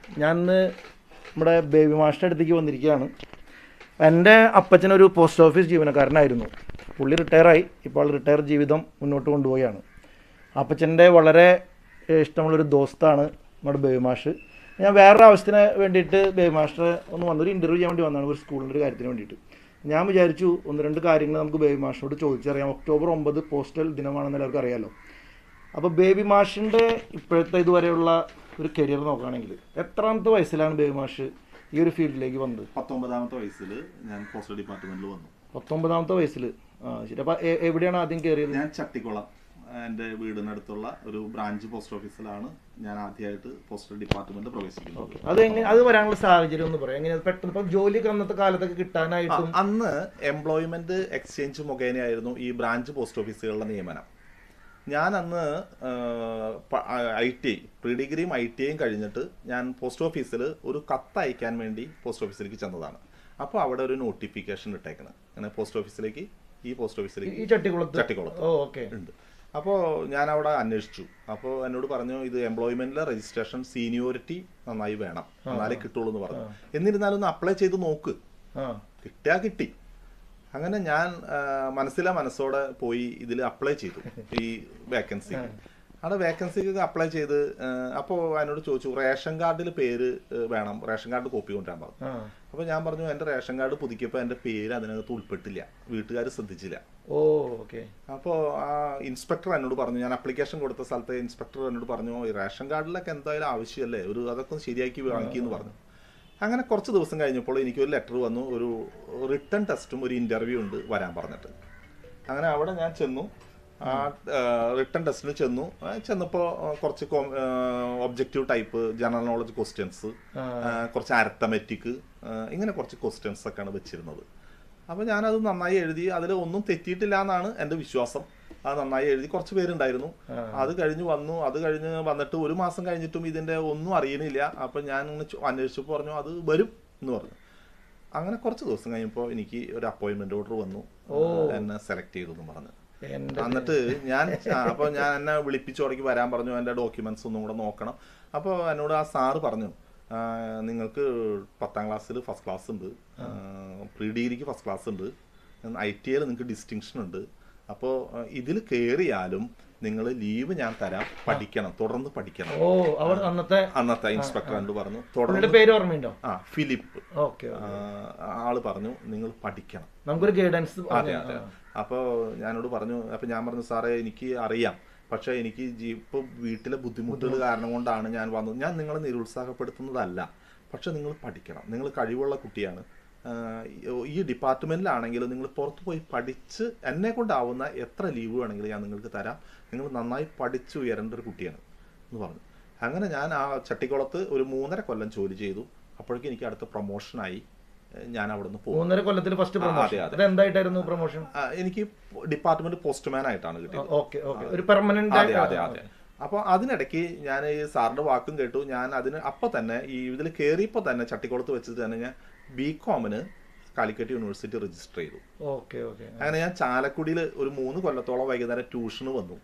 ഞാൻ ഇന്ന് നമ്മുടെ ബേബി മാഷിൻ്റെ അടുത്തേക്ക് വന്നിരിക്കുകയാണ് എൻ്റെ അപ്പച്ചനൊരു പോസ്റ്റ് ഓഫീസ് ജീവനക്കാരനായിരുന്നു പുള്ളി റിട്ടയറായി ഇപ്പോൾ ആൾ റിട്ടയർ ജീവിതം മുന്നോട്ട് കൊണ്ടുപോവുകയാണ് അപ്പച്ചൻ്റെ വളരെ ഏഹ്, ഇഷ്ടമുള്ളൊരു ദോസ്താണ് നമ്മുടെ ബേബി മാഷ് ഞാൻ വേറൊരു ആവശ്യത്തിന് വേണ്ടിയിട്ട് ബേബി മാസ്റ്റർ ഒന്ന് വന്നൊരു ഇൻ്റർവ്യൂ ചെയ്യാൻ വേണ്ടി വന്നതാണ് ഒരു സ്കൂളിൻ്റെ ഒരു കാര്യത്തിന് വേണ്ടിയിട്ട് ഞാൻ വിചാരിച്ചു ഒന്ന് രണ്ട് കാര്യങ്ങൾ നമുക്ക് ബേബി മാഷിനോട് ചോദിച്ചറിയാം ഒക്ടോബർ ഒമ്പത് പോസ്റ്റൽ ദിനമാണെന്ന് എല്ലാവർക്കും അറിയാമല്ലോ അപ്പോൾ ബേബി മാഷിൻ്റെ ഇപ്പോഴത്തെ ഇതുവരെയുള്ള ഒരു കരിയർ നോക്കുകയാണെങ്കിൽ എത്രാമത്തെ വയസ്സിലാണ് ബേബി മാഷ് ഈ ഒരു ഫീൽഡിലേക്ക് വന്നത് പത്തൊമ്പതാമത്തെ വയസ്സിൽ ഞാൻ പോസ്റ്റൽ ഡിപ്പാർട്ട്മെന്റിൽ വന്നു പത്തൊമ്പതാമത്തെ വയസ്സിൽ ആ ശരി അപ്പോൾ എവിടെയാണ് ആദ്യം കയറിയത് ഞാൻ ചട്ടിക്കുളം എൻ്റെ വീടിനടുത്തുള്ള ഒരു ബ്രാഞ്ച് പോസ്റ്റ് ഓഫീസിലാണ് ഞാൻ ആദ്യമായിട്ട് പോസ്റ്റൽ ഡിപ്പാർട്ട്മെന്റ് പ്രവേശിക്കുന്നത് അത് എങ്ങനെ അത് വരാനുള്ള സാഹചര്യം ഒന്ന് പറയാം എങ്ങനെ പെട്ടെന്ന് ഇപ്പം ജോലിയൊക്കെ അന്നത്തെ കാലത്തൊക്കെ ആ, കിട്ടാനായിട്ടും അന്ന് എംപ്ലോയ്മെന്റ് എക്സ്ചേഞ്ച് മുഖേനയായിരുന്നു ഈ ബ്രാഞ്ച് പോസ്റ്റ് ഓഫീസുകളുടെ നിയമനം ഞാൻ അന്ന് ഐ ടി ഐ പ്രീ ഡിഗ്രിയും ഐ ടി ഐയും കഴിഞ്ഞിട്ട് ഞാൻ പോസ്റ്റ് ഓഫീസിൽ ഒരു കത്ത് അയക്കാൻ വേണ്ടി പോസ്റ്റ് ഓഫീസിലേക്ക് ചെന്നതാണ് അപ്പോൾ അവിടെ ഒരു നോട്ടിഫിക്കേഷൻ ഇട്ടേക്കണം അങ്ങനെ പോസ്റ്റ് ഓഫീസിലേക്ക് ഈ പോസ്റ്റ് ഓഫീസിലേക്ക് ഈ ചട്ടിക്കുളത്ത് ചട്ടിക്കുളത്ത് ഓ ഓക്കെ ഉണ്ട് അപ്പോൾ ഞാൻ അവിടെ അന്വേഷിച്ചു അപ്പോൾ എന്നോട് പറഞ്ഞു ഇത് എംപ്ലോയ്മെന്റിലെ രജിസ്ട്രേഷൻ സീനിയോറിറ്റി നന്നായി വേണം എന്നാലേ കിട്ടുള്ളൂ എന്ന് പറഞ്ഞു എന്നിരുന്നാലും ഒന്ന് അപ്ലൈ ചെയ്ത് നോക്ക് ആ കിട്ടിയാ കിട്ടി അങ്ങനെ ഞാൻ ആ, മനസ്സിലെ മനസ്സോടെ പോയി ഇതിൽ അപ്ലൈ ചെയ്തു ഈ വേക്കൻസി അവിടെ വേക്കൻസിക്ക് അപ്ലൈ ചെയ്ത് അപ്പോൾ എന്നോട് ചോദിച്ചു റേഷൻ കാർഡിൽ പേര് ആ, വേണം റേഷൻ കാർഡ് കോപ്പി കൊണ്ടുവരാൻ പറഞ്ഞു ആ അപ്പോൾ ഞാൻ പറഞ്ഞു എൻ്റെ റേഷൻ കാർഡ് പുതുക്കിയപ്പോൾ എൻ്റെ പേര് അതിനകത്ത് ഉൾപ്പെട്ടില്ല വീട്ടുകാർ ശ്രദ്ധിച്ചില്ല ഓ ഓക്കെ അപ്പോൾ ആ ഇൻസ്പെക്ടർ എന്നോട് പറഞ്ഞു ഞാൻ അപ്ലിക്കേഷൻ കൊടുത്ത സ്ഥലത്തെ ഇൻസ്പെക്ടർ എന്നോട് പറഞ്ഞു ഈ റേഷൻ കാർഡിലൊക്കെ എന്തായാലും ആവശ്യമല്ലേ ഒരു അതൊക്കെ ഒന്ന് ശരിയാക്കി വാങ്ങിക്കുമെന്ന് പറഞ്ഞു അങ്ങനെ കുറച്ച് ദിവസം കഴിഞ്ഞപ്പോൾ എനിക്കൊരു ലെറ്റർ വന്നു ഒരു റിട്ടേൺ ടെസ്റ്റും ഒരു ഇൻ്റർവ്യൂ ഉണ്ട് വരാൻ പറഞ്ഞിട്ട് അങ്ങനെ അവിടെ ഞാൻ ചെന്നു ആ റിട്ടേൺ ടെസ്റ്റിന് ചെന്നു ആ, ചെന്നപ്പോൾ ആ, കുറച്ച് objective type general knowledge questions കുറച്ച് അരത്തമെറ്റിക് ഇങ്ങനെ കുറച്ച് ക്വസ്റ്റ്യൻസ് ഒക്കെയാണ് വെച്ചിരുന്നത് അപ്പോൾ ഞാനത് നന്നായി എഴുതി അതിൽ ഒന്നും തെറ്റിയിട്ടില്ല എന്നാണ് എൻ്റെ വിശ്വാസം അത് നന്നായി എഴുതി കുറച്ച് പേരുണ്ടായിരുന്നു അത് കഴിഞ്ഞ് വന്നു അത് കഴിഞ്ഞ് വന്നിട്ട് ഒരു മാസം കഴിഞ്ഞിട്ടും ഇതിൻ്റെ ഒന്നും അറിയണില്ല അപ്പം ഞാൻ ഇങ്ങനെ ചോ- അന്വേഷിച്ചപ്പോൾ പറഞ്ഞു അത് വരും എന്ന് പറഞ്ഞു അങ്ങനെ കുറച്ച് ദിവസം കഴിഞ്ഞപ്പോൾ എനിക്ക് ഒരു അപ്പോയിൻമെന്റ് ഓർഡർ വന്നു എന്നെ സെലക്ട് ചെയ്തു എന്ന് പറഞ്ഞു എൻ്റെ എന്നിട്ട് ഞാൻ അപ്പോൾ ഞാൻ എന്നെ വിളിപ്പിച്ചു തുടങ്ങി വരാൻ പറഞ്ഞു എൻ്റെ ഡോക്യുമെന്റ്സ് ഒന്നും കൂടെ നോക്കണം അപ്പോൾ എന്നോട് ആ സാറ് പറഞ്ഞു ആ, നിങ്ങൾക്ക് പത്താം ക്ലാസ്സിൽ ഫസ്റ്റ് ക്ലാസ് ഉണ്ട് പ്രീ ഡിഗ്രിക്ക് ഫസ്റ്റ് ക്ലാസ് ഉണ്ട് ഐ ടി ഐയിൽ നിങ്ങൾക്ക് ഡിസ്റ്റിങ്ഷൻ ഉണ്ട് അപ്പോൾ ഇതിൽ കയറിയാലും നിങ്ങൾ ലീവ് ഞാൻ തരാം പഠിക്കണം തുടർന്ന് പഠിക്കണം ഓ അവർ അന്നത്തെ അന്നത്തെ ഇൻസ്പെക്ടർ എന്നോട് പറഞ്ഞു പുള്ളിയുടെ തുടർന്ന് പേര് ഓർമ്മയുണ്ടോ ആ ഫിലിപ്പ് ഓക്കെ ആ, ആള് പറഞ്ഞു നിങ്ങൾ പഠിക്കണം നമുക്കൊരു ഗൈഡൻസ് അതെ അതെ അപ്പോൾ ഞാനോട് പറഞ്ഞു അപ്പോൾ ഞാൻ പറഞ്ഞു സാറേ എനിക്ക് അറിയാം പക്ഷേ എനിക്ക് ജീ- ഇപ്പൊ വീട്ടിലെ ബുദ്ധിമുട്ടുകൾ കാരണം കൊണ്ടാണ് ഞാൻ വന്നത് ഞാൻ നിങ്ങളെ നിരുത്സാഹപ്പെടുത്തുന്നതല്ല പക്ഷെ നിങ്ങൾ പഠിക്കണം നിങ്ങൾ കഴിവുള്ള കുട്ടിയാണ് ആഹ് ഈ ഡിപ്പാർട്ട്മെന്റിലാണെങ്കിലും നിങ്ങൾ പുറത്ത് പോയി പഠിച്ച് എന്നെ കൊണ്ടാവുന്ന എത്ര ലീവ് വേണമെങ്കിലും ഞാൻ നിങ്ങൾക്ക് തരാം നിങ്ങൾ നന്നായി പഠിച്ച് ഉയരേണ്ട ഒരു കുട്ടിയാണ് എന്ന് പറഞ്ഞു അങ്ങനെ ഞാൻ ആ ചട്ടിക്കുളത്ത് ഒരു മൂന്നര കൊല്ലം ജോലി ചെയ്തു അപ്പോഴേക്കും എനിക്ക് അടുത്ത പ്രൊമോഷനായി ഏഹ് ഞാൻ അവിടെ നിന്ന് പോകും മൂന്നര കൊല്ലത്തിൽ ഫസ്റ്റ് അതെ, പ്രൊമോഷൻ അതെ. അത് എന്തായിട്ടായിരുന്നു പ്രൊമോഷൻ ആ, എനിക്ക് ഡിപ്പാർട്ട്മെന്റ് പോസ്റ്റ്മാൻ ആയിട്ടാണ് കിട്ടിയത് ഓക്കെ ഓക്കെ ഒരു പെർമനന്റ് അതെ അതെ അതെ അപ്പോൾ അതിനിടയ്ക്ക് ഞാൻ ഈ സാറിന്റെ വാക്കും കേട്ടു ഞാൻ അതിന് അപ്പൊ തന്നെ ഈ ഇതിൽ കയറിയപ്പോൾ തന്നെ ചട്ടിക്കുളത്ത് വെച്ചിട്ട് തന്നെ ഞാൻ ബി കോമിന് കാലിക്കറ്റ് യൂണിവേഴ്സിറ്റി രജിസ്റ്റർ ചെയ്തു ഓക്കെ ഓക്കെ അങ്ങനെ ഞാൻ ചാലക്കുടിയിൽ ഒരു മൂന്ന് കൊല്ലത്തോളം വൈകുന്നേരം ട്യൂഷന് വന്നു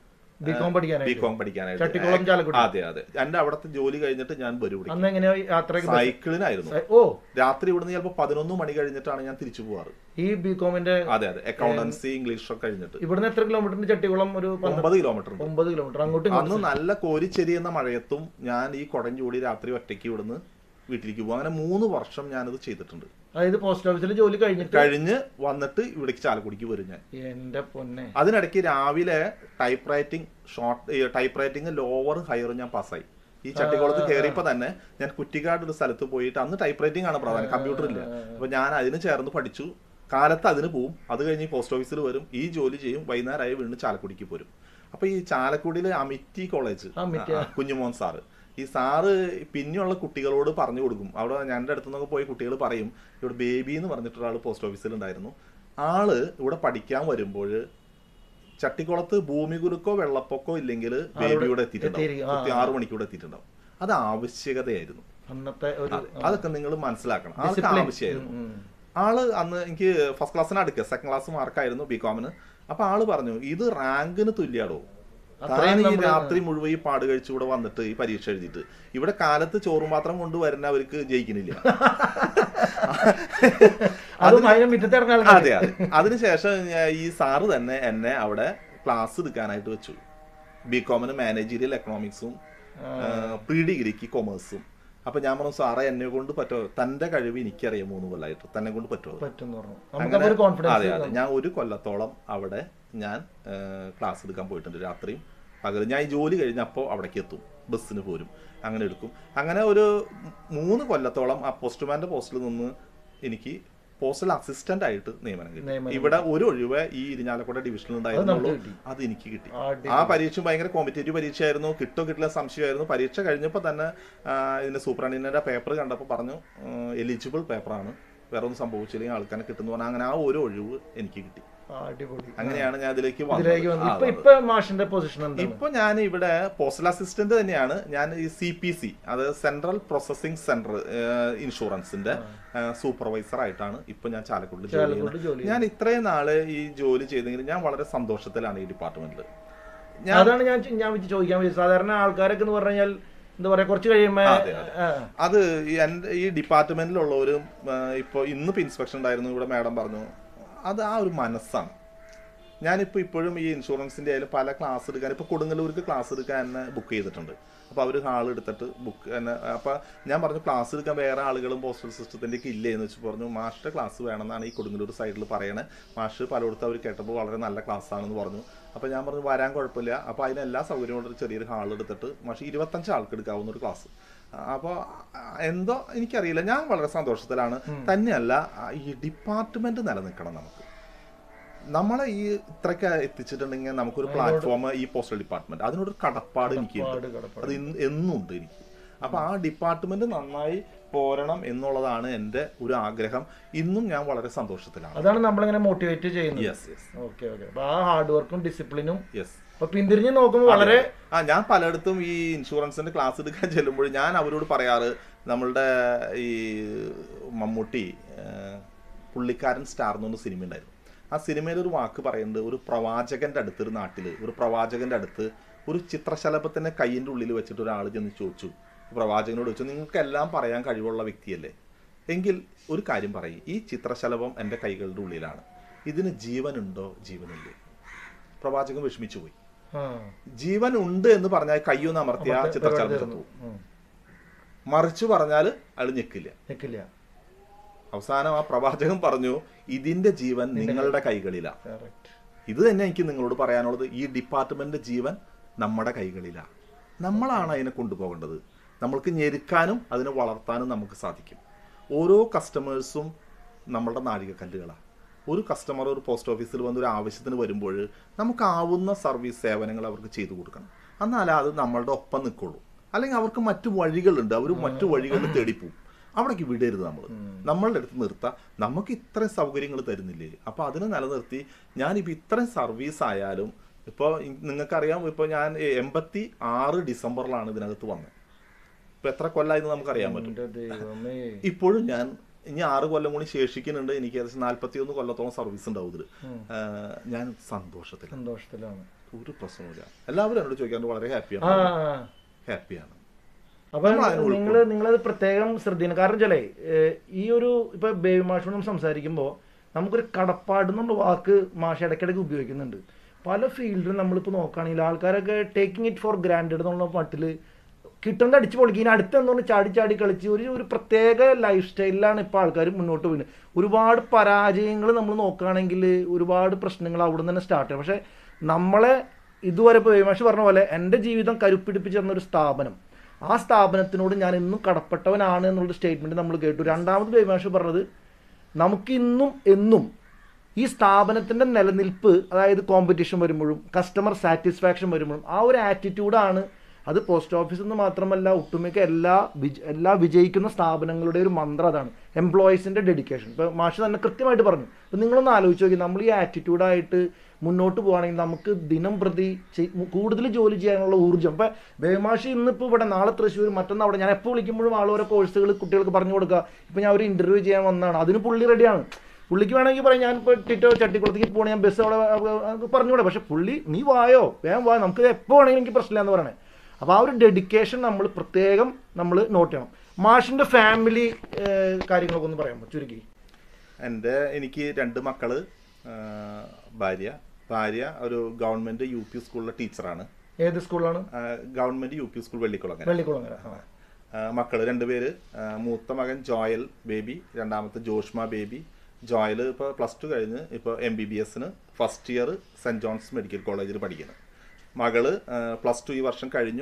ബി കോം ബി പഠിക്കാനായിട്ട് കോം പഠിക്കാനായിട്ട് ചട്ടിക്കുളം ചാലക്കുടി അതെ അതെ എന്റെ അവിടുത്തെ ജോലി കഴിഞ്ഞിട്ട് ഞാൻ വരും അന്ന് എങ്ങനെയാ യാത്രയ്ക്ക് ബസ്- സൈക്കിളിനായിരുന്നു ഓ രാത്രി ഇവിടുന്ന് ചിലപ്പോൾ പതിനൊന്ന് മണി കഴിഞ്ഞിട്ടാണ് ഞാൻ തിരിച്ചു പോവാറ് ഈ ബി കോമിന്റെ അതെ അതെ അക്കൗണ്ടൻസി ഇംഗ്ലീഷ് ഒക്കെ കഴിഞ്ഞിട്ട് ഇവിടുന്ന് എത്ര കിലോമീറ്ററിന്റെ ചട്ടികുളം ഒരു പന്ത്രണ്ട് ഒമ്പത് കിലോമീറ്റർ ഉണ്ട് ഒമ്പത് കിലോമീറ്റർ അങ്ങോട്ടും അന്ന് നല്ല കോരിച്ചെരിയുന്ന മഴയത്തും ഞാൻ ഈ കുടം ചൂടി രാത്രി ഒറ്റയ്ക്ക് ഇവിടുന്ന് വീട്ടിലേക്ക് പോകും അങ്ങനെ മൂന്ന് വർഷം ഞാനത് ചെയ്തിട്ടുണ്ട് അതായത് പോസ്റ്റ് ഓഫീസിൽ ജോലി കഴിഞ്ഞിട്ട് കഴിഞ്ഞ് വന്നിട്ട് ഇവിടേക്ക് ചാലക്കുടിക്ക് വരും ഞാൻ എന്റെ പൊന്നെ അതിനിടയ്ക്ക് രാവിലെ type writing short type writing ലോവറും ഹയറും ഞാൻ പാസ്സായി ഈ ചട്ടിക്കുളത്ത് കയറിയപ്പോ തന്നെ ഞാൻ കുറ്റിക്കാട് ഒരു സ്ഥലത്ത് പോയിട്ട് അന്ന് ടൈപ്പ് റൈറ്റിംഗ് ആണ് പ്രധാനം കമ്പ്യൂട്ടർ ഇല്ല അപ്പൊ ഞാൻ അതിന് ചേർന്ന് പഠിച്ചു കാലത്ത് അതിന് പോവും അത് കഴിഞ്ഞ് ഈ പോസ്റ്റ് ഓഫീസിൽ വരും ഈ ജോലി ചെയ്യും വൈകുന്നേരമായി വീണ്ടും ചാലക്കുടിക്ക് പോരും അപ്പൊ ഈ ചാലക്കുടിയിലെ അമിറ്റി കോളേജ് അമിറ്റി, ആ, കുഞ്ഞുമോൻ സാറ് ഈ സാറ് പിന്നെയുള്ള കുട്ടികളോട് പറഞ്ഞു കൊടുക്കും അവിടെ ഞങ്ങളുടെ അടുത്തു നിന്നൊക്കെ പോയി കുട്ടികൾ പറയും ഇവിടെ ബേബി എന്ന് പറഞ്ഞിട്ടൊരാൾ പോസ്റ്റ് ഓഫീസിൽ ഉണ്ടായിരുന്നു ആള് ഇവിടെ പഠിക്കാൻ വരുമ്പോൾ ചട്ടിക്കുളത്ത് ഭൂമി കുലുക്കോ വെള്ളപ്പൊക്കോ ഇല്ലെങ്കിൽ ബേബിയുടെ എത്തിയിട്ടുണ്ടാവും എത്തിയിരിക്കും. ആ, കൃത്യം ആറു മണിക്കൂടെ എത്തിയിട്ടുണ്ടാവും അത് ആവശ്യകതയായിരുന്നു അന്നത്തെ ഒരു അതൊക്കെ നിങ്ങൾ മനസ്സിലാക്കണം അതൊക്കെ Discipline. ആവശ്യമായിരുന്നു ഉം, ഉം. ആള് അന്ന് എനിക്ക് ഫസ്റ്റ് ക്ലാസ്സിന് അടുക്കുക സെക്കൻഡ് ക്ലാസ് മാർക്കായിരുന്നു ബി കോമിന് അപ്പൊ ആള് പറഞ്ഞു ഇത് റാങ്കിന് തുല്യാടോ താൻ ഈ രാത്രി മുഴുവൻ ഈ പാട് കഴിച്ച് ഇവിടെ വന്നിട്ട് ഈ പരീക്ഷ എഴുതിയിട്ട് ഇവിടെ കാലത്ത് ചോറും മാത്രം കൊണ്ടുവരുന്നവർക്ക് ജയിക്കുന്നില്ല അതും അതിന് മുറ്റത്ത് ഇറങ്ങുന്ന ആൾക്കാർ അതെ അതെ അതിനുശേഷം ഞാൻ- ഈ സാറ് തന്നെ എന്നെ അവിടെ ക്ലാസ് എടുക്കാനായിട്ട് വെച്ചു ബി കോമിന് മാനേജീരിയൽ എക്കണോമിക്സും പ്രീ ഡിഗ്രിക്ക് കൊമേഴ്സും അപ്പൊ ഞാൻ പറഞ്ഞു സാറേ എന്നെ കൊണ്ട് പറ്റുമോ തന്റെ കഴിവ് എനിക്കറിയാം മൂന്ന് കൊല്ലമായിട്ട് തന്നെ കൊണ്ട് പറ്റുമോ പറ്റും പറഞ്ഞു നമുക്കപ്പോ ഒരു അതെ കോൺഫിഡൻസ് അതെ ഞാൻ ഒരു കൊല്ലത്തോളം അവിടെ ഞാൻ ക്ലാസ് എടുക്കാൻ പോയിട്ടുണ്ട് രാത്രിയും പകൽ ഞാൻ ഈ ജോലി കഴിഞ്ഞപ്പോൾ അവിടേക്ക് എത്തും ബസ്സിന് പോരും അങ്ങനെ എടുക്കും അങ്ങനെ ഒരു മൂന്ന് കൊല്ലത്തോളം ആ പോസ്റ്റ്മാന്റെ പോസ്റ്റിൽ നിന്ന് എനിക്ക് പോസ്റ്റൽ അസിസ്റ്റന്റ് ആയിട്ട് നിയമനം കിട്ടി നിയമനം ഇവിടെ ഒരു ഒഴിവ് ഈ ഇരിഞ്ഞാലക്കുട ഡിവിഷനിൽ ഉണ്ടായിരുന്നുള്ളൂ കിട്ടി. അത് എനിക്ക് കിട്ടി അടി- ആ പരീക്ഷ ഭയങ്കര കോമ്പറ്റേറ്റീവ് പരീക്ഷയായിരുന്നു കിട്ടോ കിട്ടില്ല സംശയമായിരുന്നു പരീക്ഷ കഴിഞ്ഞപ്പോൾ തന്നെ ആ, ഇതിന്റെ സൂപ്രണ്ടിന്റെ പേപ്പർ കണ്ടപ്പോൾ പറഞ്ഞു എലിജിബിൾ പേപ്പറാണ് വേറെ ഒന്നും സംഭവിച്ചില്ലെങ്കിൽ ആൾക്കാരെ കിട്ടുന്നു പറഞ്ഞാൽ അങ്ങനെ ആ ഒരു ഒഴിവ് എനിക്ക് കിട്ടി അടിപൊളി അങ്ങനെയാണ് ഞാൻ ഇതിലേക്ക് ഇതിലേക്ക് വന്നത് വന്നു ആ, ഇപ്പൊ വന്നത്. ഇപ്പൊ മാഷിന്റെ പൊസിഷൻ എന്താണ് ഇപ്പൊ ഞാൻ ഇവിടെ പോസ്റ്റൽ അസിസ്റ്റന്റ് തന്നെയാണ് ഞാൻ ഈ സി പി സി അത് സെൻട്രൽ പ്രോസസിംഗ് സെന്റർ ഇൻഷുറൻസിന്റെ സൂപ്പർവൈസർ ആയിട്ടാണ് ഇപ്പൊ ഞാൻ ചാലക്കുടിൽ ജോലി ചാലക്കുടിൽ ജോലി ചെയ്യുന്നത് ഞാൻ ഇത്രയും നാള് ഈ ജോലി ചെയ്തെങ്കിലും ഞാൻ വളരെ സന്തോഷത്തിലാണ് ഈ ഡിപ്പാർട്ട്മെന്റിൽ ഞാൻ അതാണ് ഞാൻ ചോ- ഞാൻ വിളിച്ച് ചോദിക്കാൻ പറ്റും സാധാരണ ആൾക്കാരൊക്കെ എന്ന് പറഞ്ഞു കഴിഞ്ഞാൽ എന്താ പറയാ കുറച്ച് കഴിയുമ്പോ അതെ, അതെ. ആ, അത് ഈ എൻ്റെ ഈ ഡിപ്പാർട്ട്മെന്റിലുള്ളവരും ഇപ്പോൾ ഇന്നിപ്പോൾ ഇൻസ്പെക്ഷൻ ഉണ്ടായിരുന്നു ഇവിടെ മാഡം പറഞ്ഞു അത് ആ ഒരു മനസ്സാണ് ഞാനിപ്പോൾ ഇപ്പോഴും ഈ ഇൻഷുറൻസിൻ്റെ ആയാലും പല ക്ലാസ് എടുക്കാൻ ഇപ്പോൾ കൊടുങ്ങല്ലൂർക്ക് ക്ലാസ് എടുക്കാൻ എന്നെ ബുക്ക് ചെയ്തിട്ടുണ്ട് അപ്പോൾ അവർ ഹാൾ എടുത്തിട്ട് ബുക്ക് എന്നെ അപ്പോൾ ഞാൻ പറഞ്ഞു ക്ലാസ് എടുക്കാൻ വേറെ ആളുകളും പോസ്റ്റൽ സിസ്റ്റത്തിൻ്റെ ഒക്കെ ഇല്ലേ എന്ന് വെച്ച് പറഞ്ഞു മാസ്റ്റർ ക്ലാസ് വേണമെന്നാണ് ഈ കൊടുങ്ങല്ലൂർ സൈഡിൽ പറയണേ മാസ്റ്റർ പലയിടത്തും അവർ കേട്ടപ്പോൾ വളരെ നല്ല ക്ലാസ് ആണെന്ന് പറഞ്ഞു അപ്പോൾ ഞാൻ പറഞ്ഞു വരാൻ കുഴപ്പമില്ല അപ്പോൾ അതിന് എല്ലാ സൗകര്യവും കൊണ്ട് ഒരു ചെറിയൊരു ഹാൾ എടുത്തിട്ട് മാഷ് ഇരുപത്തഞ്ച് ആൾക്ക് എടുക്കാവുന്ന ഒരു ക്ലാസ് അപ്പോൾ എന്തോ എനിക്കറിയില്ല ഞാൻ വളരെ സന്തോഷത്തിലാണ് തന്നെയല്ല ആ, ഈ ഡിപ്പാർട്ട്മെന്റ് നിലനിൽക്കണം നമുക്ക് നമ്മളെ ഈ ഇത്രയ്ക്ക് എത്തിച്ചിട്ടുണ്ടെങ്കിൽ നമുക്കൊരു പ്ലാറ്റ്ഫോം ഈ പോസ്റ്റൽ ഡിപ്പാർട്ട്മെന്റ് അതിനോടൊരു കടപ്പാട് എനിക്കുണ്ട് പാട് കടപ്പാട്. അത് ഇന്ന് എന്നും ഉണ്ട് എനിക്ക് അപ്പൊ ആ ഡിപ്പാർട്ട്മെന്റ് നന്നായി പോരണം എന്നുള്ളതാണ് എൻ്റെ ഒരു ആഗ്രഹം ഇന്നും ഞാൻ വളരെ സന്തോഷത്തിലാണ് അതാണ് നമ്മളിങ്ങനെ മോട്ടിവേറ്റ് ചെയ്യുന്നത് യെസ് യെസ് ഓക്കെ ഓക്കെ അപ്പൊ ആ ഹാർഡ് വർക്കും ഡിസിപ്ലിനും യെസ് അപ്പൊ പിന്തിരിഞ്ഞ് നോക്കുമ്പോൾ വളരെ ആ ഞാൻ പലയിടത്തും ഈ ഇൻഷുറൻസിന്റെ ക്ലാസ് എടുക്കാൻ ചെല്ലുമ്പോൾ ഞാൻ അവരോട് പറയാറ് നമ്മളുടെ ഈ മമ്മൂട്ടി ആ, പുള്ളിക്കാരൻ സ്റ്റാർ എന്ന് പറഞ്ഞ സിനിമ ഉണ്ടായിരുന്നു ആ സിനിമയിൽ ഒരു വാക്ക് പറയുന്നുണ്ട് ഒരു പ്രവാചകന്റെ അടുത്ത് ഒരു നാട്ടില് ഒരു പ്രവാചകന്റെ അടുത്ത് ഒരു ചിത്രശലഭത്തിന്റെ കൈയിന്റെ ഉള്ളിൽ വെച്ചിട്ട് ഒരാൾ ചെന്ന് ചോദിച്ചു പ്രവാചകനോട് ചോദിച്ചു നിങ്ങൾക്ക് എല്ലാം പറയാൻ കഴിവുള്ള വ്യക്തിയല്ലേ എങ്കിൽ ഒരു കാര്യം പറയും ഈ ചിത്രശലഭം എൻ്റെ കൈകളുടെ ഉള്ളിലാണ് ഇതിന് ജീവനുണ്ടോ ജീവനില്ലേ പ്രവാചകൻ വിഷമിച്ചു പോയി ആ, ജീവൻ ഉണ്ട് എന്ന് പറഞ്ഞാൽ കയ്യൊന്ന് അമർത്തിയ പരിപാടി ചിത്രശലഭം തീർന്നു. ചത്തു ഉം. മറിച്ചു പറഞ്ഞാൽ അയാൾ ഞെക്കില്ല നിക്കില്ല അവസാനം ആ പ്രവാചകൻ പറഞ്ഞു ഇതിന്റെ ജീവൻ നിങ്ങളുടെ കൈകളിലാ കറക്റ്റ് ഇത് തന്നെ എനിക്ക് നിങ്ങളോട് പറയാനുള്ളത് ഈ ഡിപ്പാർട്ട്മെന്റിന്റെ ജീവൻ നമ്മുടെ കൈകളിലാണ് നമ്മളാണ് അതിനെ കൊണ്ടുപോകേണ്ടത് നമ്മൾക്ക് ഞെരുക്കാനും അതിനെ വളർത്താനും നമുക്ക് സാധിക്കും ഓരോ കസ്റ്റമേഴ്സും നമ്മളുടെ നാഴികക്കല്ലുകളാണ് ഒരു കസ്റ്റമർ ഒരു പോസ്റ്റ് ഓഫീസിൽ വന്ന് ഒരു ആവശ്യത്തിന് വരുമ്പോൾ നമുക്കാവുന്ന സർവീസ് സേവനങ്ങൾ അവർക്ക് ചെയ്തു കൊടുക്കണം എന്നാലേ അത് നമ്മളുടെ ഒപ്പം നിൽക്കുള്ളൂ അല്ലെങ്കിൽ അവർക്ക് മറ്റു വഴികളുണ്ട് അവർ മറ്റു വഴികളിൽ തേടിപ്പോവും അവിടേക്ക് വിടരുത് നമ്മൾ നമ്മളുടെ അടുത്ത് നിർത്താം നമുക്ക് ഇത്രയും സൗകര്യങ്ങൾ തരുന്നില്ലേ അപ്പോൾ അതിനെ നിലനിർത്തി ഞാനിപ്പോൾ ഇത്രയും സർവീസ് ആയാലും ഇപ്പോൾ നിങ്ങൾക്കറിയാം ഇപ്പോൾ ഞാൻ എൺപത്തി ആറ് ഡിസംബറിലാണ് ഇതിനകത്ത് വന്നത് ഇപ്പോൾ എത്ര കൊല്ലമായെന്ന് നമുക്കറിയാൻ പറ്റും എന്റെ ദൈവമേ ഇപ്പോഴും ഞാൻ ഇനി ആറ് കൊല്ലം കൂടി ശേഷിക്കുന്നുണ്ട് എനിക്ക് ഏകദേശം നാല്പത്തി ഒന്ന് കൊല്ലത്തോളം സർവീസ് ഉണ്ടാവും ഇതിൽ ഞാൻ സന്തോഷത്തിലാണ് സന്തോഷത്തിലാണ് ഒരു പ്രശ്നവുമില്ല എല്ലാവരും എന്നോട് ചോദിക്കാൻ വളരെ ആ ഹാപ്പിയാണ് ഹാപ്പിയാണ് അപ്പൊ നമ്മൾ അതിന് നിങ്ങൾ നിങ്ങളത് പ്രത്യേകം ശ്രദ്ധിക്കണം കാരണം വെച്ചാലേ ഏഹ്, ഈ ഒരു ഇപ്പൊ ബേബി മാഷോട് നമ്മൾ സംസാരിക്കുമ്പോൾ നമുക്കൊരു കടപ്പാട് എന്നുള്ള വാക്ക് മാഷ് ഇടയ്ക്കിടയ്ക്ക് ഉപയോഗിക്കുന്നുണ്ട് പല ഫീൽഡിലും നമ്മളിപ്പോൾ നോക്കുകയാണെങ്കിൽ ആൾക്കാരൊക്കെ ടേക്കിംഗ് ഇറ്റ് ഫോർ ഗ്രാൻഡഡ് എന്നുള്ള മട്ടില് കിട്ടുന്നത് അടിച്ചു പൊളിക്കുക ഇനി അടുത്തെന്ന് പറഞ്ഞ് ചാടി ചാടി കളിച്ച് ഒരു ഒരു പ്രത്യേക ലൈഫ് സ്റ്റൈലിലാണ് ഇപ്പോൾ ആൾക്കാർ മുന്നോട്ട് പോകുന്നത് ഒരുപാട് പരാജയങ്ങൾ നമ്മൾ നോക്കുകയാണെങ്കിൽ ഒരുപാട് പ്രശ്നങ്ങൾ അവിടെ നിന്ന് തന്നെ സ്റ്റാർട്ട് ചെയ്യും പക്ഷേ നമ്മളെ ഇതുവരെ ഇപ്പോൾ മാഷ് പറഞ്ഞ പോലെ എൻ്റെ ജീവിതം കരുപ്പിടിപ്പിച്ച് തന്ന ഒരു സ്ഥാപനം ആ സ്ഥാപനത്തിനോട് ഞാൻ എന്നും കടപ്പെട്ടവനാണ് എന്നുള്ള സ്റ്റേറ്റ്മെന്റ് നമ്മൾ കേട്ടു രണ്ടാമത് ബേമാഷ് പറഞ്ഞത് നമുക്ക് ഇന്നും എന്നും ഈ സ്ഥാപനത്തിന്റെ നിലനിൽപ്പ് അതായത് കോമ്പറ്റീഷൻ വരുമ്പോഴും കസ്റ്റമർ സാറ്റിസ്ഫാക്ഷൻ വരുമ്പോഴും ആ ഒരു ആറ്റിറ്റ്യൂഡാണ് അത് പോസ്റ്റ് ഓഫീസിൽ നിന്ന് മാത്രമല്ല ഒട്ടുമിക്ക എല്ലാ വിജ- എല്ലാ വിജയിക്കുന്ന സ്ഥാപനങ്ങളുടെ ഒരു മന്ത്രം അതാണ് എംപ്ലോയീസിന്റെ ഡെഡിക്കേഷൻ ഇപ്പോൾ മാഷ് തന്നെ കൃത്യമായിട്ട് പറഞ്ഞു അപ്പോൾ നിങ്ങളൊന്ന് ആലോചിച്ച് നോക്കി നമ്മൾ ഈ ആറ്റിറ്റ്യൂഡായിട്ട് മുന്നോട്ട് പോവുകയാണെങ്കിൽ നമുക്ക് ദിനം പ്രതി ചെയ്- കൂടുതൽ ജോലി ചെയ്യാനുള്ള ഊർജ്ജം ഇപ്പം ബേമാഷി ഇന്നിപ്പോൾ ഇവിടെ നാളെ തൃശ്ശൂർ മറ്റന്നാൾ അവിടെ ഞാൻ എപ്പോൾ വിളിക്കുമ്പോഴും ആൾ ഓരോ കോഴ്സുകൾ കുട്ടികൾക്ക് പറഞ്ഞു കൊടുക്കുക ഇപ്പം ഞാൻ ഒരു ഇൻ്റർവ്യൂ ചെയ്യാൻ വന്നതാണ് അതിന് പുള്ളി റെഡിയാണ് പുള്ളിക്ക് വേണമെങ്കിൽ പറയാം ഞാൻ ഇപ്പോൾ ടിറ്റോ ചട്ടിക്കുളത്തേക്ക് പോകണേ ഞാൻ ബസ് അവിടെ അവിടെ പറഞ്ഞുകൂടെ പക്ഷെ പുള്ളി നീ വായോ വേഗം വാ നമുക്ക് എപ്പോൾ വേണമെങ്കിലും എനിക്ക് പ്രശ്നമില്ല എന്ന് പറയണേ അപ്പോൾ ആ ഒരു ഡെഡിക്കേഷൻ നമ്മൾ പ്രത്യേകം നമ്മൾ നോട്ട് ചെയ്യണം മാഷിൻ്റെ ഫാമിലി കാര്യങ്ങളൊക്കെ ഒന്ന് പറയാമോ ചുരുക്കി എൻ്റെ എനിക്ക് രണ്ട് മക്കള് ആ, ഭാര്യ ഭാര്യ ഒരു ഗവൺമെന്റ് യു പി സ്കൂളിലെ ടീച്ചറാണ് ഏത് സ്കൂളിലാണ് ആ, government U P school Vellikulangara Vellikulangara ആ. ആ, മക്കള് രണ്ടുപേര് ആ, മൂത്ത മകൻ ജോയൽ ബേബി രണ്ടാമത്തെ ജോഷ്മ ബേബി ജോയൽ ഇപ്പോൾ പ്ലസ് ടു കഴിഞ്ഞ് ഇപ്പോൾ എം ബി ബി എസിന് first year saint John's medical കോളേജിൽ പഠിക്കുന്നു മകള് പ്ലസ് ടു ഈ വർഷം കഴിഞ്ഞു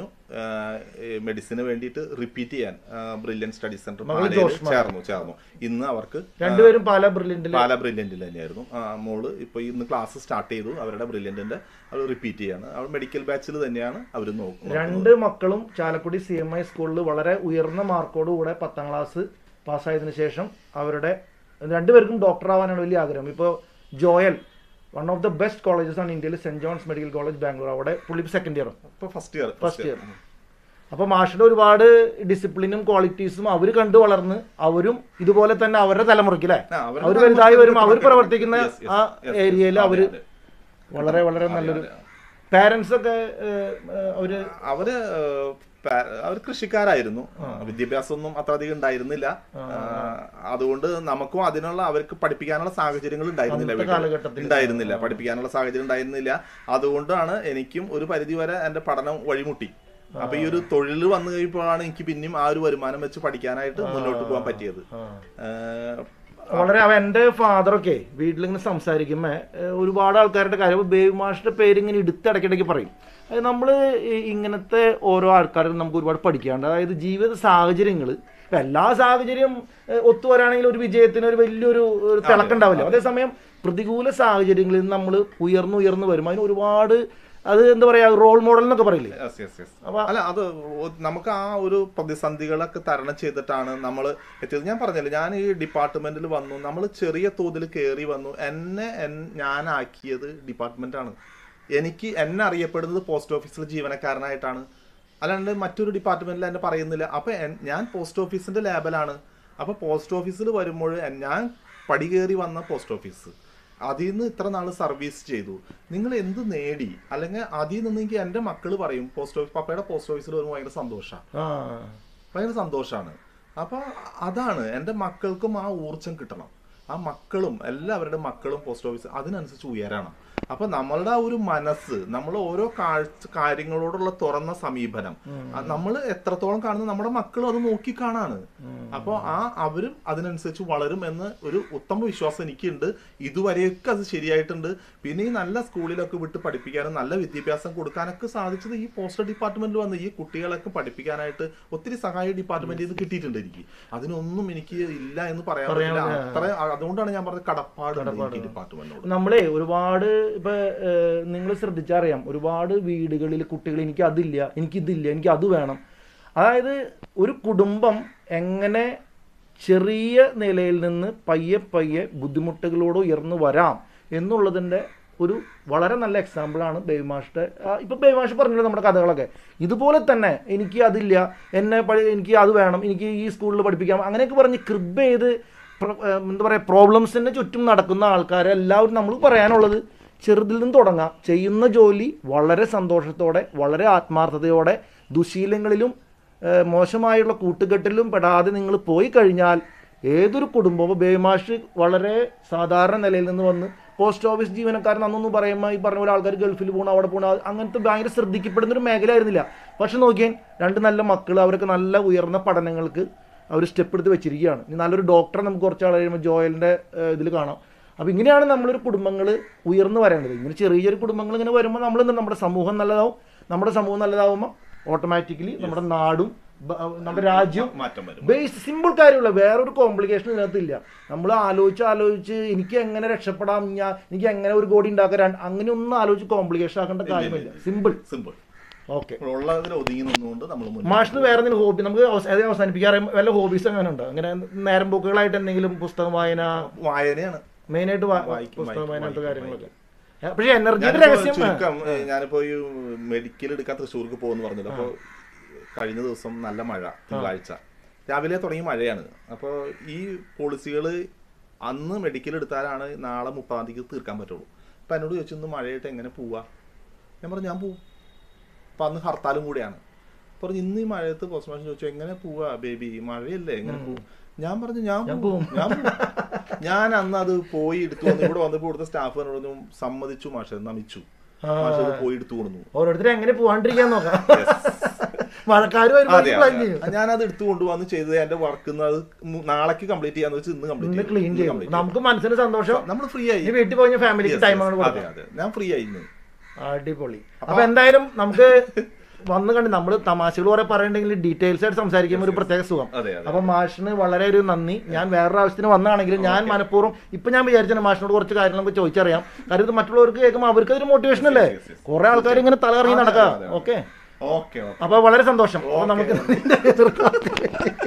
മെഡിസിന് വേണ്ടിയിട്ട് റിപ്പീറ്റ് ചെയ്യാൻ ബ്രില്യൻ സ്റ്റഡി സെന്റർ മകള് പാലയിൽ ജോഷ്മ. ചേർന്നു ചേർന്നു ഇന്ന് അവർക്ക് രണ്ടുപേരും പാല ബ്രില്യൻ്റിൽ പാല ബ്രില്യൻറ്റിൽ തന്നെയായിരുന്നു ആ, മോള് ഇപ്പോൾ ഇന്ന് ക്ലാസ് സ്റ്റാർട്ട് ചെയ്തു അവരുടെ ബ്രില്യൻറ്റിന്റെ അവർ റിപ്പീറ്റ് ചെയ്യാണ് അവർ മെഡിക്കൽ ബാച്ചിൽ തന്നെയാണ് അവർ നോക്കുന്നത് രണ്ട് മക്കളും ചാലക്കുടി സി എം ഐ സ്കൂളിൽ വളരെ ഉയർന്ന മാർക്കോടുകൂടെ പത്താം ക്ലാസ് പാസ്സായതിനു ശേഷം അവരുടെ രണ്ടുപേർക്കും ഡോക്ടർ ആവാനാണ് വലിയ ആഗ്രഹം ഇപ്പോൾ Joel one of the best colleges ആണ് ഇന്ത്യയിൽ saint John's medical college Bangalore അവിടെ പുള്ളി സെക്കൻഡ് ഇയർ ഇപ്പോൾ ഫസ്റ്റ് ഇയർ ഫസ്റ്റ് ഇയർ അപ്പോൾ മാഷിയുടെ ഒരുപാട് ഡിസിപ്ലിനും ക്വാളിറ്റീസും അവർ കണ്ടു വളർന്ന് അവരും ഇതുപോലെ തന്നെ അവരുടെ തലമുറയ്ക്ക് അല്ലേ ആ, അവരുടെ അവർ വലുതായി വരുമ്പോൾ അവർ തലമുറയ്ക്ക് പ്രവർത്തിക്കുന്ന Yes, yes, ആ yes, yes. ഏരിയയിൽ അവർ അതെ, അതെ. വളരെ വളരെ നല്ലൊരു അതെ. പാരൻസ് ഒക്കെ ഏഹ്, ഏഹ്, അവര് അവര് ഏഹ്, പാ- അവർ കൃഷിക്കാരായിരുന്നു വിദ്യാഭ്യാസമൊന്നും അത്ര അധികം ഉണ്ടായിരുന്നില്ല ആ, അതുകൊണ്ട് നമുക്കും അതിനുള്ള അവർക്ക് പഠിപ്പിക്കാനുള്ള സാഹചര്യങ്ങൾ ഉണ്ടായിരുന്നില്ല അന്നത്തെ വീട്ടിൽ. കാലഘട്ടത്തിൽ. ഉണ്ടായിരുന്നില്ല പഠിപ്പിക്കാനുള്ള സാഹചര്യം ഉണ്ടായിരുന്നില്ല അതുകൊണ്ടാണ് എനിക്കും ഒരു പരിധി വരെ എന്റെ പഠനം വഴിമുട്ടി അപ്പൊ ഈ ഒരു തൊഴിൽ വന്നു കഴിയുമ്പോഴാണ് എനിക്ക് പിന്നെയും ആ ഒരു വരുമാനം വെച്ച് പഠിക്കാനായിട്ട് മുന്നോട്ട് പോകാൻ പറ്റിയത് ഏഹ്, വളരെ അവ എൻ്റെ ഫാദറൊക്കെ വീട്ടിലിങ്ങനെ സംസാരിക്കുമ്പോൾ ഒരുപാട് ആൾക്കാരുടെ കാര്യം ഇപ്പൊ ബേബി മാഷിന്റെ പേര് ഇങ്ങനെ എടുത്തിടയ്ക്കിടയ്ക്ക് പറയും അത് നമ്മൾ ഇങ്ങനത്തെ ഓരോ ആൾക്കാരും നമുക്ക് ഒരുപാട് പഠിക്കാണ്ട് അതായത് ജീവിത സാഹചര്യങ്ങൾ എല്ലാ സാഹചര്യം ഏഹ്, ഒത്തുവരാണെങ്കിൽ ഒരു വിജയത്തിന് ഒരു വലിയൊരു ഒരു തിളക്കുണ്ടാവില്ല അതേസമയം പ്രതികൂല സാഹചര്യങ്ങളിൽ നിന്ന് നമ്മൾ ഉയർന്നു ഉയർന്നു വരും അതിന് ഒരുപാട് അത് എന്താ പറയാ റോൾ മോഡൽ എന്നൊക്കെ പറയില്ലേ Yes, yes, yes. അപ്പൊ- അല്ല അത് ഒ- നമുക്ക് ആ ഒരു പ്രതിസന്ധികളൊക്കെ തരണം ചെയ്തിട്ടാണ് നമ്മൾ എത്തിയത് ഞാൻ പറഞ്ഞില്ല ഞാൻ ഈ ഡിപ്പാർട്ട്മെന്റിൽ വന്നു നമ്മൾ ചെറിയ തോതിൽ കയറി വന്നു എന്നെ എൻ- ഞാനാക്കിയത് ഡിപ്പാർട്ട്മെന്റാണ് എനിക്ക് എന്നെ അറിയപ്പെടുന്നത് പോസ്റ്റ് ഓഫീസിലെ ജീവനക്കാരനായിട്ടാണ് അല്ലാണ്ട് മറ്റൊരു ഡിപ്പാർട്ട്മെന്റിൽ എന്നെ പറയുന്നില്ല അപ്പൊ എൻ- ഞാൻ പോസ്റ്റ് ഓഫീസിന്റെ ലേബലാണ് അപ്പൊ പോസ്റ്റ് ഓഫീസിൽ വരുമ്പോൾ എൻ- ഞാൻ പടി കയറി വന്ന പോസ്റ്റ് ഓഫീസ് അതിൽ നിന്ന് ഇത്ര നാൾ സർവീസ് ചെയ്തു നിങ്ങൾ എന്ത് നേടി അല്ലെങ്കിൽ അതിൽ നിന്ന് എനിക്ക് എൻ്റെ മക്കൾ പറയും പോസ്റ്റ് ഓഫീസ് പപ്പയുടെ പോസ്റ്റ് ഓഫീസിൽ വരുമ്പോൾ ഭയങ്കര സന്തോഷമാണ് ആ ഭയങ്കര സന്തോഷമാണ് അപ്പോൾ അതാണ് എൻ്റെ മക്കൾക്കും ആ ഊർജം കിട്ടണം ആ മക്കളും എല്ലാവരുടെ മക്കളും പോസ്റ്റ് ഓഫീസ് അതിനനുസരിച്ച് ഉയരണം അപ്പൊ നമ്മളുടെ ആ ഒരു മനസ്സ് നമ്മൾ ഓരോ കാഴ്ച കാര്യങ്ങളോടുള്ള തുറന്ന സമീപനം നമ്മൾ എത്രത്തോളം കാണുന്നു നമ്മുടെ മക്കളും അത് നോക്കി കാണാണ് അപ്പോൾ ആ അവരും അതിനനുസരിച്ച് വളരും എന്ന് ഒരു ഉത്തമ വിശ്വാസം എനിക്കുണ്ട് ഇതുവരെയൊക്കെ അത് ശരിയായിട്ടുണ്ട് പിന്നെ ഈ നല്ല സ്കൂളിലൊക്കെ വിട്ട് പഠിപ്പിക്കാനും നല്ല വിദ്യാഭ്യാസം കൊടുക്കാനൊക്കെ സാധിച്ചത് ഈ പോസ്റ്റൽ ഡിപ്പാർട്ട്മെന്റിൽ വന്ന് ഈ കുട്ടികളൊക്കെ പഠിപ്പിക്കാനായിട്ട് ഒത്തിരി സഹായ ഡിപ്പാർട്ട്മെന്റിൽ നിന്ന് കിട്ടിയിട്ടുണ്ട് എനിക്ക് അതിനൊന്നും എനിക്ക് ഇല്ല എന്ന് പറയാൻ പറ്റില്ല അത്ര അതുകൊണ്ടാണ് ഞാൻ പറഞ്ഞത് കടപ്പാട് എനിക്ക് ഡിപ്പാർട്ട്മെന്റിനോട് നമ്മളെ ഒരുപാട് ഇപ്പൊ നിങ്ങൾ ശ്രദ്ധിച്ചറിയാം ഒരുപാട് വീടുകളിൽ കുട്ടികൾ എനിക്ക് അതില്ല എനിക്കിതില്ല എനിക്ക് അത് വേണം അതായത് ഒരു കുടുംബം എങ്ങനെ ചെറിയ നിലയിൽ നിന്ന് പയ്യെ പയ്യെ ബുദ്ധിമുട്ടുകളോട് ഉയർന്നു വരാം എന്നുള്ളതിൻ്റെ ഒരു വളരെ നല്ല എക്സാമ്പിളാണ് ബേബിമാഷിൻ്റെ ഇപ്പം ബേബിമാഷ് പറഞ്ഞല്ലോ നമ്മുടെ കഥകളൊക്കെ ഇതുപോലെ തന്നെ എനിക്ക് അതില്ല എന്നെ പഠി എനിക്ക് അത് വേണം എനിക്ക് ഈ സ്കൂളിൽ പഠിപ്പിക്കാം അങ്ങനെയൊക്കെ പറഞ്ഞ് ക്രിബ് ചെയ്ത് പ്ര- ഏഹ് എന്താ പറയുക പ്രോബ്ലംസിൻ്റെ ചുറ്റും നടക്കുന്ന ആൾക്കാരെ എല്ലാവരും നമ്മൾ പറയാനുള്ളത് ചെറുതിൽ നിന്ന് തുടങ്ങാം ചെയ്യുന്ന ജോലി വളരെ സന്തോഷത്തോടെ വളരെ ആത്മാർത്ഥതയോടെ ദുശീലങ്ങളിലും ഏഹ് മോശമായുള്ള കൂട്ടുകെട്ടിലും പെടാതെ നിങ്ങൾ പോയി കഴിഞ്ഞാൽ ഏതൊരു കുടുംബവും ബേമാഷ് വളരെ സാധാരണ നിലയിൽ നിന്ന് വന്ന് പോസ്റ്റ് ഓഫീസ് ജീവനക്കാരൻ അന്നൊന്നും പറയുമ്പോൾ ഈ പറഞ്ഞ പോലെ ആൾക്കാർ ഗൾഫിൽ പോകണം അവിടെ പോകണം അങ്ങനത്തെ ഭയങ്കര ശ്രദ്ധിക്കപ്പെടുന്ന ഒരു മേഖലയായിരുന്നില്ല പക്ഷെ നോക്കിയാൽ രണ്ട് നല്ല മക്കൾ അവരൊക്കെ നല്ല ഉയർന്ന പഠനങ്ങൾക്ക് അവർ സ്റ്റെപ്പ് എടുത്ത് വെച്ചിരിക്കുകയാണ് ഇനി നല്ലൊരു ഡോക്ടറെ നമുക്ക് കുറച്ച് ആൾ കഴിയുമ്പോൾ ജോയലിൻ്റെ ഇതിൽ കാണാം അപ്പോൾ ഇങ്ങനെയാണ് നമ്മളൊരു കുടുംബങ്ങൾ ഉയർന്നു വരേണ്ടത് ഇങ്ങനെ ചെറിയ ചെറിയ കുടുംബങ്ങൾ ഇങ്ങനെ വരുമ്പോൾ നമ്മൾ എന്താ നമ്മുടെ സമൂഹം നല്ലതാവും നമ്മുടെ സമൂഹം നല്ലതാവുമ്പോൾ ഓട്ടോമാറ്റിക്കലി നമ്മുടെ നാടും ബ- നമ്മുടെ രാജ്യവും മാറ്റം വരും ബേസ് സിമ്പിൾ കാര്യമുള്ള വേറൊരു കോംപ്ലിക്കേഷൻ ഇതിനകത്തില്ല നമ്മൾ ആലോചിച്ച് ആലോചിച്ച് എനിക്ക് എങ്ങനെ രക്ഷപ്പെടാം ഞാൻ എനിക്ക് എങ്ങനെ ഒരു കോടി ഉണ്ടാക്കാം രണ്ട്- അങ്ങനെ ഒന്നും ആലോചിച്ച് കോംപ്ലിക്കേഷൻ ആക്കേണ്ട കാര്യമില്ല സിമ്പിൾ സിമ്പിൾ ഓക്കെ ഉള്ളതിൽ ഒതുങ്ങി നിന്നുകൊണ്ട് നമ്മൾ മുന്നോട്ട് മാഷിന് വേറെ എന്തെങ്കിലും ഹോബി നമുക്ക് അവസ- അത് അവസാനിപ്പിക്കാറ് വല്ല ഹോബീസ് അങ്ങനെ ഉണ്ടോ അങ്ങനെ നേരം പോക്കുകളായിട്ട് എന്തെങ്കിലും പുസ്തകം വായന വായനയാണ് മെയിനായിട്ട് വായിക്കും, പുസ്തകം വായന അങ്ങനത്തെ വായിക്കും, കാര്യങ്ങളൊക്കെ ഏ, പക്ഷേ എനർജിയുടെ ഞാനിപ്പോ രഹസ്യം ചുരുക്കം ഏ, ഞാനിപ്പോ ഈ മെഡിക്കൽ എടുക്കാൻ തൃശ്ശൂർക്ക് പോകുന്നു പറഞ്ഞല്ലോ അപ്പൊ കഴിഞ്ഞ ദിവസം നല്ല മഴ തിങ്കളാഴ്ച രാവിലെ തുടങ്ങി മഴയാണ് അപ്പോൾ ഈ പോളിസികൾ അന്ന് മെഡിക്കൽ എടുത്താലാണ് നാളെ മുപ്പതാം തീയതി തീർക്കാൻ പറ്റുള്ളൂ അപ്പം എന്നോട് ചോദിച്ചു ഇന്ന് മഴയായിട്ട് എങ്ങനെ പോവാ ഞാൻ പറഞ്ഞു ഞാൻ പോവും അപ്പം അന്ന് ഹർത്താലും കൂടെയാണ് പറഞ്ഞു ഇന്ന് ഈ മഴയത്ത് പോസ്റ്റ് മാഷൻ ചോദിച്ചു എങ്ങനെ പോവാ ബേബി മഴയല്ലേ എങ്ങനെ പോവും ഞാൻ പറഞ്ഞു ഞാൻ പോവും ഞാൻ പോവും ഞാൻ അന്ന് അത് പോയി എടുത്തു വന്നു ഇവിടെ വന്നപ്പോൾ ഇവിടുത്തെ സ്റ്റാഫ് എന്നോട് സമ്മതിച്ചു മാഷ നമിച്ചു മാഷ് അത് പോയി എടുത്തു കൊടുന്നു ഓരോരുത്തരും എങ്ങനെ പോവാണ്ടിരിക്കാൻ നോക്കാം മഴക്കാര് അതെ വരുമ്പോൾ പ്ലാൻ ചെയ്യും ഞാൻ അത് എടുത്തു കൊണ്ടുവന്ന് ചെയ്ത് എന്റെ വർക്ക് അത് മു- നാളേക്ക് കംപ്ലീറ്റ് ചെയ്യാന്ന് വെച്ച് ഇന്ന് ഇന്ന് കംപ്ലീറ്റ് ക്ലീൻ ചെയ്യും നമുക്ക് മനസ്സിന് സന്തോഷം നമ്മൾ ഫ്രീ ആയി ഇനി വീട്ടിൽ പോയി ഫാമിലിക്ക് Yes, ടൈം yes. ആണ് അതെ കൊടുക്കാം അതെ ഞാൻ ഫ്രീ ആയി ഇന്ന് അടിപൊളി അപ്പൊ എന്തായാലും നമുക്ക് വന്ന് കണ്ട് നമ്മൾ തമാശകൾ കുറെ പറയണ്ടെങ്കിൽ ഡീറ്റെയിൽസ് ആയിട്ട് സംസാരിക്കുമ്പോൾ ഒരു പ്രത്യേക സുഖം അതെ അതെ അപ്പൊ മാഷിന് വളരെ ഒരു നന്ദി ഞാൻ വേറൊരു ആവശ്യത്തിന് വന്നാണെങ്കിലും ഞാൻ മനഃപൂർവ്വം ഇപ്പൊ ഞാൻ വിചാരിച്ചാൽ മാഷിനോട് കുറച്ച് കാര്യങ്ങൾ നമുക്ക് ചോദിച്ചറിയാം കാര്യം ഇത് മറ്റുള്ളവർക്ക് കേൾക്കുമ്പോൾ അവർക്ക് അതൊരു മോട്ടിവേഷൻ അല്ലേ yes, yes. കുറെ ആൾക്കാർ ഇങ്ങനെ തലകറങ്ങി അതെ, നടക്കാം അതെ, അതെ. ഓക്കെ ഓക്കെ ഓക്കെ അപ്പൊ വളരെ സന്തോഷം അപ്പൊ നമുക്ക്